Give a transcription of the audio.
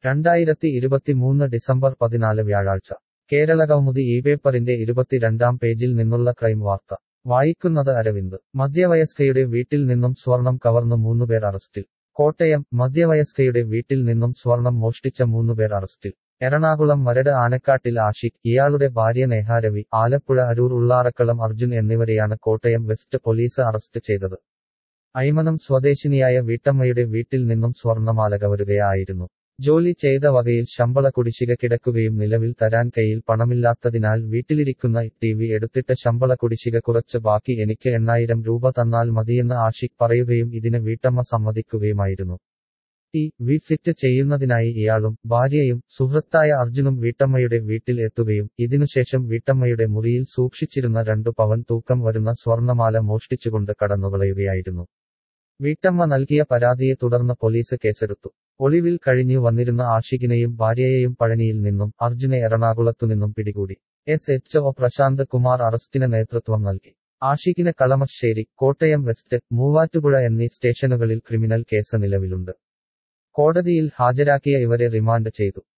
രണ്ടായിരത്തി ഇരുപത്തിമൂന്ന് ഡിസംബർ പതിനാല് വ്യാഴാഴ്ച കേരളകൗമുദി ഈ പേപ്പറിന്റെ ഇരുപത്തിരണ്ടാം പേജിൽ നിന്നുള്ള ക്രൈം വാർത്ത വായിക്കുന്നത് അരവിന്ദ് മധ്യവയസ്കയുടെ വീട്ടിൽ നിന്നും സ്വർണം കവർന്നു മൂന്നുപേർ അറസ്റ്റിൽ കോട്ടയം മധ്യവയസ്കയുടെ വീട്ടിൽ നിന്നും സ്വർണം മോഷ്ടിച്ച മൂന്നുപേർ അറസ്റ്റിൽ എറണാകുളം മരട് ആനക്കാട്ടിൽ ആഷിഖ് ഇയാളുടെ ഭാര്യ നേഹാരവി ആലപ്പുഴ അരൂർ ഉള്ളാറക്കളം അർജുൻ എന്നിവരെയാണ് കോട്ടയം വെസ്റ്റ് പോലീസ് അറസ്റ്റ് ചെയ്തത് ഐമനം സ്വദേശിനിയായ വീട്ടമ്മയുടെ വീട്ടിൽ നിന്നും സ്വർണമാല കവരുകയായിരുന്നു ജോലി ചെയ്ത വകയിൽ ശമ്പള കുടിശ്ശിക കിടക്കുകയും നിലവിൽ തരാൻ കയ്യിൽ പണമില്ലാത്തതിനാൽ വീട്ടിലിരിക്കുന്ന ടി വി എടുത്തിട്ട് ശമ്പള കുടിശ്ശിക കുറച്ച് ബാക്കി എനിക്ക് എണ്ണായിരം രൂപ തന്നാൽ മതിയെന്ന് ആഷിഖ് പറയുകയും ഇതിന് വീട്ടമ്മ സമ്മതിക്കുകയുമായിരുന്നു ടി വി ഫിറ്റ് ചെയ്യുന്നതിനായി ഇയാളും ഭാര്യയും സുഹൃത്തായ അർജുനും വീട്ടമ്മയുടെ വീട്ടിൽ എത്തുകയും ഇതിനുശേഷം വീട്ടമ്മയുടെ മുറിയിൽ സൂക്ഷിച്ചിരുന്ന രണ്ടു പവൻ തൂക്കം വരുന്ന സ്വർണമാല മോഷ്ടിച്ചുകൊണ്ട് കടന്നുകളയുകയായിരുന്നു വീട്ടമ്മ നൽകിയ പരാതിയെ തുടർന്ന് പോലീസ് കേസെടുത്തു ഒളിവിൽ കഴിഞ്ഞു വന്നിരുന്ന ആഷിഖിനെയും ഭാര്യയെയും പഴനിയിൽ നിന്നും അർജുനെ എറണാകുളത്തുനിന്നും പിടികൂടി S H O Prashanth Kumar അറസ്റ്റിന് നേതൃത്വം നൽകി ആഷിഖിന് കളമശ്ശേരി കോട്ടയം വെസ്റ്റ് മൂവാറ്റുപുഴ എന്നീ സ്റ്റേഷനുകളിൽ ക്രിമിനൽ കേസ് നിലവിലുണ്ട് കോടതിയിൽ ഹാജരാക്കിയ ഇവരെ റിമാൻഡ് ചെയ്തു